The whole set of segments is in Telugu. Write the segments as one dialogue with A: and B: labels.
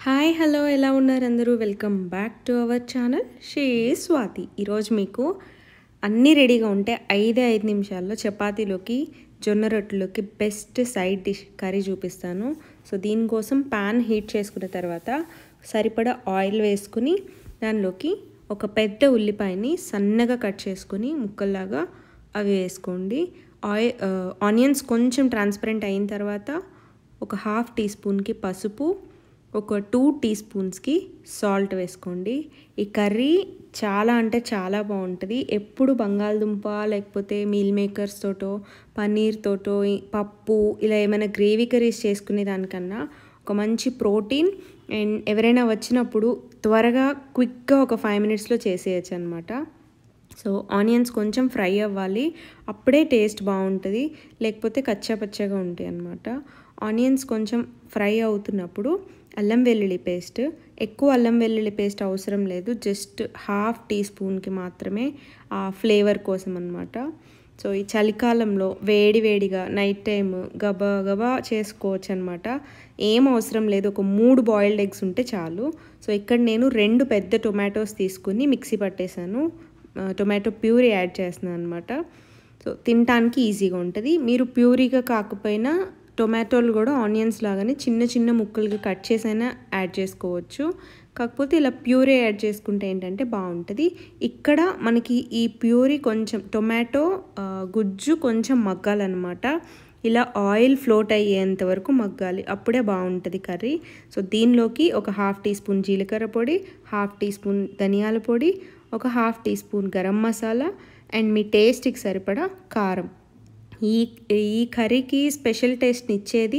A: హాయ్ హలో ఎలా ఉన్నారు అందరూ welcome back to our channel షీ స్వాతి ఈరోజు మీకు అన్నీ రెడీగా ఉంటే ఐదే ఐదు నిమిషాల్లో చపాతీలోకి జొన్న రొట్టెలోకి బెస్ట్ సైడ్ డిష్ కర్రీ చూపిస్తాను సో దీనికోసం పాన్ హీట్ చేసుకున్న తర్వాత సరిపడా ఆయిల్ వేసుకుని దానిలోకి ఒక పెద్ద ఉల్లిపాయని సన్నగా కట్ చేసుకుని ముక్కల్లాగా అవి వేసుకోండి ఆయిల్ ఆనియన్స్ కొంచెం ట్రాన్స్పరెంట్ అయిన తర్వాత ఒక హాఫ్ టీ స్పూన్కి పసుపు ఒక టూ టీ స్పూన్స్కి సాల్ట్ వేసుకోండి ఈ కర్రీ చాలా అంటే చాలా బాగుంటుంది ఎప్పుడు బంగాళదుంప లేకపోతే మీల్ మేకర్స్ తోటో పన్నీర్ తోటో పప్పు ఇలా ఏమైనా గ్రేవీ కర్రీస్ చేసుకునే దానికన్నా ఒక మంచి ప్రోటీన్ అండ్ ఎవరైనా వచ్చినప్పుడు త్వరగా క్విక్గా ఒక ఫైవ్ మినిట్స్లో చేసేయచ్చు అనమాట సో ఆనియన్స్ కొంచెం ఫ్రై అవ్వాలి అప్పుడే టేస్ట్ బాగుంటుంది లేకపోతే కచ్చా పచ్చగా ఉంటాయి అన్నమాట ఆనియన్స్ కొంచెం ఫ్రై అవుతున్నప్పుడు అల్లం వెల్లుల్లి పేస్ట్ ఎక్కువ అల్లం వెల్లుల్లి పేస్ట్ అవసరం లేదు జస్ట్ హాఫ్ టీ స్పూన్కి మాత్రమే ఆ ఫ్లేవర్ కోసం అనమాట సో ఈ చలికాలంలో వేడి వేడిగా నైట్ టైం గబా గబా చేసుకోవచ్చు అనమాట ఏం అవసరం లేదు ఒక మూడు బాయిల్డ్ ఎగ్స్ ఉంటే చాలు సో ఇక్కడ నేను రెండు పెద్ద టొమాటోస్ తీసుకుని మిక్సీ పట్టేశాను టొమాటో ప్యూరీ యాడ్ చేస్తున్నాను అనమాట సో తినటానికి ఈజీగా ఉంటుంది మీరు ప్యూరీగా కాకపోయినా టొమాటోలు కూడా ఆనియన్స్ లాగానే చిన్న చిన్న ముక్కలుగా కట్ చేసైనా యాడ్ చేసుకోవచ్చు కాకపోతే ఇలా ప్యూరీ యాడ్ చేసుకుంటే ఏంటంటే బాగుంటుంది ఇక్కడ మనకి ఈ ప్యూరీ కొంచెం టొమాటో గుజ్జు కొంచెం మగ్గాలన్నమాట ఇలా ఆయిల్ ఫ్లోట్ అయ్యేంత వరకు మగ్గాలి అప్పుడే బాగుంటుంది కర్రీ సో దీనిలోకి ఒక హాఫ్ టీ స్పూన్ జీలకర్ర పొడి హాఫ్ టీ స్పూన్ ధనియాల పొడి ఒక half teaspoon garam masala and మీ టేస్ట్కి సరిపడా కారం ఈ ఈ కర్రీకి స్పెషల్ టేస్ట్ని ఇచ్చేది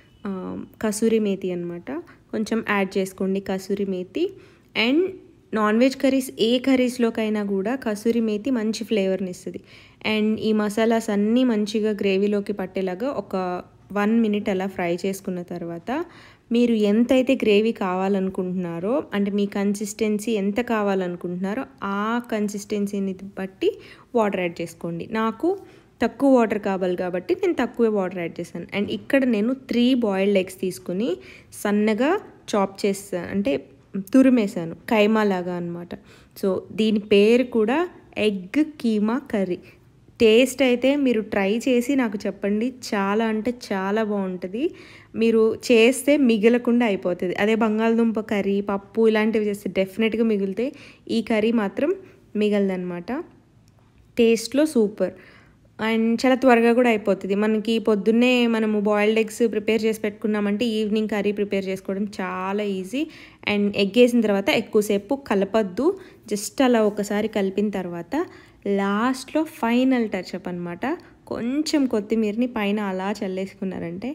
A: కసూరి మేతి అనమాట కొంచెం యాడ్ చేసుకోండి kasuri methi and non veg curries ఏ కర్రీస్లోకైనా కూడా కసూరి మేతి మంచి ఫ్లేవర్ని ఇస్తుంది అండ్ ఈ మసాలాస్ అన్నీ మంచిగా గ్రేవీలోకి పట్టేలాగా ఒక వన్ మినిట్ అలా ఫ్రై చేసుకున్న తర్వాత మీరు ఎంతైతే గ్రేవీ కావాలనుకుంటున్నారో అంటే మీ కన్సిస్టెన్సీ ఎంత కావాలనుకుంటున్నారో ఆ కన్సిస్టెన్సీని బట్టి వాటర్ యాడ్ చేసుకోండి నాకు తక్కువ వాటర్ కావాలి కాబట్టి నేను తక్కువే వాటర్ యాడ్ చేశాను అండ్ ఇక్కడ నేను త్రీ బాయిల్డ్ ఎగ్స్ తీసుకుని సన్నగా చాప్ చేస్తాను అంటే తురిమేశాను కైమా లాగా అనమాట సో దీని పేరు కూడా ఎగ్ కీమా కర్రీ టేస్ట్ అయితే మీరు ట్రై చేసి నాకు చెప్పండి చాలా అంటే చాలా బాగుంటుంది మీరు చేస్తే మిగలకుండా అయిపోతుంది అదే బంగాళదుంప కర్రీ పప్పు ఇలాంటివి చేస్తే డెఫినెట్గా మిగిలితే ఈ కర్రీ మాత్రం మిగలదనమాట టేస్ట్లో సూపర్ అండ్ చాలా త్వరగా కూడా అయిపోతుంది మనకి పొద్దున్నే మనము బాయిల్డ్ ఎగ్స్ ప్రిపేర్ చేసి పెట్టుకున్నామంటే ఈవినింగ్ కర్రీ ప్రిపేర్ చేసుకోవడం చాలా ఈజీ అండ్ ఎగ్ వేసిన తర్వాత ఎక్కువసేపు కలపద్దు జస్ట్ అలా ఒకసారి కలిపిన తర్వాత లాస్ట్లో ఫైనల్ టచ్అప్ అనమాట కొంచెం కొత్తిమీరని పైన అలా చల్లేసుకున్నారంటే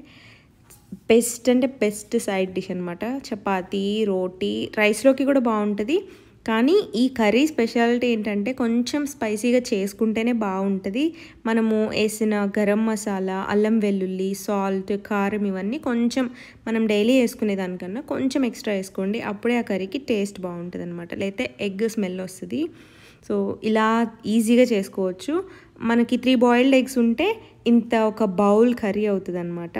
A: బెస్ట్ అంటే బెస్ట్ సైడ్ డిష్ అనమాట చపాతీ రోటీ రైస్లోకి కూడా బాగుంటుంది కానీ ఈ కర్రీ స్పెషాలిటీ ఏంటంటే కొంచెం స్పైసీగా చేసుకుంటేనే బాగుంటుంది మనము వేసిన గరం మసాలా అల్లం వెల్లుల్లి సాల్ట్ కారం ఇవన్నీ కొంచెం మనం డైలీ వేసుకునే దానికన్నా కొంచెం ఎక్స్ట్రా వేసుకోండి అప్పుడే ఆ కర్రీకి టేస్ట్ బాగుంటుంది అనమాట లేకపోతే ఎగ్ స్మెల్ వస్తుంది సో ఇలా ఈజీగా చేసుకోవచ్చు మనకి త్రీ బాయిల్డ్ ఎగ్స్ ఉంటే ఇంత ఒక బౌల్ కర్రీ అవుతుంది అనమాట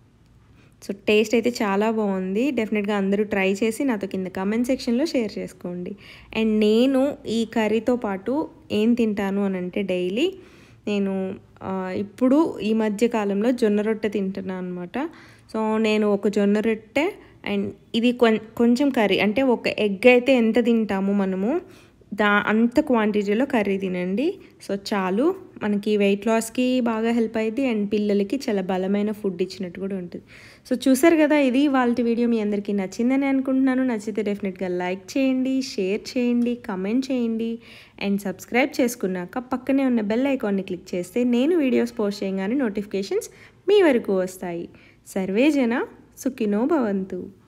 A: సో టేస్ట్ అయితే చాలా బాగుంది డెఫినెట్గా అందరూ ట్రై చేసి నాతో కింద కామెంట్ సెక్షన్లో షేర్ చేసుకోండి అండ్ నేను ఈ కర్రీతో పాటు ఏం తింటాను అని అంటే డైలీ నేను ఇప్పుడు ఈ మధ్య కాలంలో జొన్న రొట్టె తింటున్నాను అనమాట సో నేను ఒక జొన్న రొట్టె అండ్ ఇది కొంచెం కర్రీ అంటే ఒక ఎగ్ అయితే ఎంత తింటాము మనము దా అంత క్వాంటిటీలో కర్రీ తినండి సో చాలు మనకి వెయిట్ లాస్కి బాగా హెల్ప్ అయింది అండ్ పిల్లలకి చాలా బలమైన ఫుడ్ ఇచ్చినట్టు కూడా ఉంటుంది సో చూసారు కదా ఇది వాళ్ళ వీడియో మీ అందరికీ నచ్చిందని అనుకుంటున్నాను నచ్చితే డెఫినెట్గా లైక్ చేయండి షేర్ చేయండి కమెంట్ చేయండి అండ్ సబ్స్క్రైబ్ చేసుకున్నాక పక్కనే ఉన్న బెల్ ఐకాన్ని క్లిక్ చేస్తే నేను వీడియోస్ పోస్ట్ చేయగానే నోటిఫికేషన్స్ మీ వరకు వస్తాయి సర్వే జన సుఖినో భవంతు